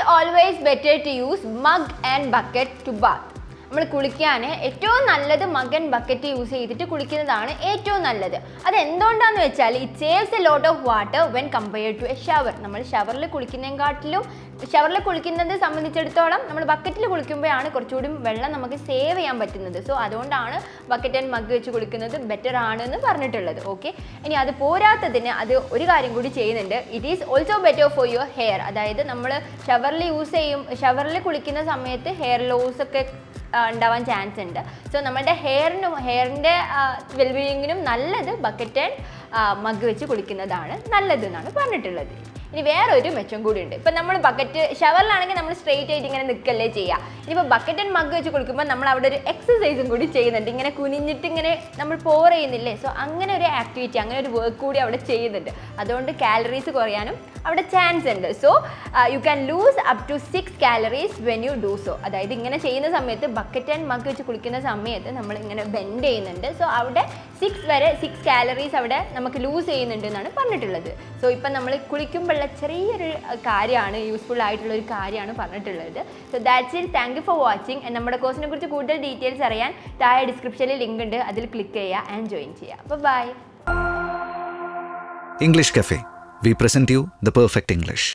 It's always better to use mug and bucket to bath നമ്മൾ കുളിക്കാൻ ഏറ്റവും നല്ലത് മകൻ ബക്കറ്റ് യൂസ് ചെയ്തിട്ട് കുളിക്കുന്നതാണ് ഏറ്റവും നല്ലത് അത് എന്തുകൊണ്ടാന്ന് വെച്ചാൽ it saves a lot of water when compared to a shower നമ്മൾ ഷവറിൽ കുളിക്കുന്നതിനെക്കാട്ടിലും ഷവറിൽ കുളിക്കുന്നത് സംബന്ധിച്ചിടത്തോളം നമ്മൾ ബക്കറ്റിൽ കുളിക്കുമ്പോഴാണ് കുറച്ചുകൂടി വെള്ളം നമുക്ക് സേവ് ചെയ്യാൻ പറ്റുന്നത് സോ അതുകൊണ്ടാണ് ബക്കറ്റ് ആൻഡ് മഗ് വെച്ച് കുളിക്കുന്നത് ബെറ്റർ ആണ് എന്ന് പറഞ്ഞിട്ടുള്ളത് ഓക്കെ ഇനി അത് പോരാത്തതിന് അത് ഒരു കാര്യം കൂടി ചെയ്യുന്നുണ്ട് it is also better for your hair അതായത് നമ്മൾ ഷവറിൽ യൂസ് ചെയ്യും ഷവറിൽ കുളിക്കുന്ന സമയത്ത് ഹെയർ ലോസ് ഒക്കെ ആ, ഉണ്ടാവാൻ ചാൻസ് ഉണ്ട് സോ നമ്മുടെ ഹെയറിനും ഹെയറിൻ്റെ വെൽബീയിങ്ങിനും നല്ലത് ബക്കറ്റ് ആൻഡ് മഗ് വെച്ച് കുളിക്കുന്നതാണ് നല്ലത് എന്നാണ് പറഞ്ഞിട്ടുള്ളത് ഇനി വേറൊരു മെച്ചം കൂടി ഉണ്ട് ഇപ്പം നമ്മൾ ബക്കറ്റ് ഷവറിലാണെങ്കിൽ നമ്മൾ സ്ട്രെയിറ്റ് ആയിട്ട് ഇങ്ങനെ നിൽക്കല്ലേ ചെയ്യുക ഇനിയിപ്പോൾ ബക്കറ്റ് ആൻഡ് മഗ് വെച്ച് കുളിക്കുമ്പോൾ നമ്മൾ അവിടെ ഒരു എക്സസൈസും കൂടി ചെയ്യുന്നുണ്ട് ഇങ്ങനെ കുനിഞ്ഞിട്ട് ഇങ്ങനെ നമ്മൾ പോർ ചെയ്യുന്നില്ലേ സോ അങ്ങനെ ഒരു ആക്ടിവിറ്റി അങ്ങനെ ഒരു വർക്ക് കൂടി അവിടെ ചെയ്യുന്നുണ്ട് അതുകൊണ്ട് കാലറീസ് കുറയാനും അവിടെ ചാൻസ് ഉണ്ട് so you can lose up to six calories when you do so അതായത് ഇങ്ങനെ ചെയ്യുന്ന സമയത്ത് ബക്കറ്റ് ആൻഡ് മഗ് വെച്ച് കുളിക്കുന്ന സമയത്ത് നമ്മൾ ഇങ്ങനെ ബെൻഡ് ചെയ്യുന്നുണ്ട് സോ അവിടെ സിക്സ് വരെ സിക്സ് കാലറീസ് അവിടെ നമുക്ക് ലൂസ് ചെയ്യുന്നുണ്ട് എന്നാണ് പറഞ്ഞിട്ടുള്ളത് സോ ഇപ്പം നമ്മൾ കുളിക്കുമ്പോഴുള്ള ചെറിയൊരു അഹ്, കാര്യമാണ് യൂസ്ഫുൾ ആയിട്ടുള്ള ഒരു കാര്യമാണ് പറഞ്ഞിട്ടുള്ളത് so that's it thank you for watching നമ്മുടെ കോഴ്സിനെ കുറിച്ച് കൂടുതൽ ഡീറ്റെയിൽസ് അറിയാൻ താഴെ ഡിസ്ക്രിപ്ഷനിൽ ലിങ്ക് ഉണ്ട് അതിൽ ക്ലിക്ക് ചെയ്യുക ആൻഡ് ജോയിൻ ചെയ്യുക അപ്പോൾ bye English Cafe. We present you the perfect English.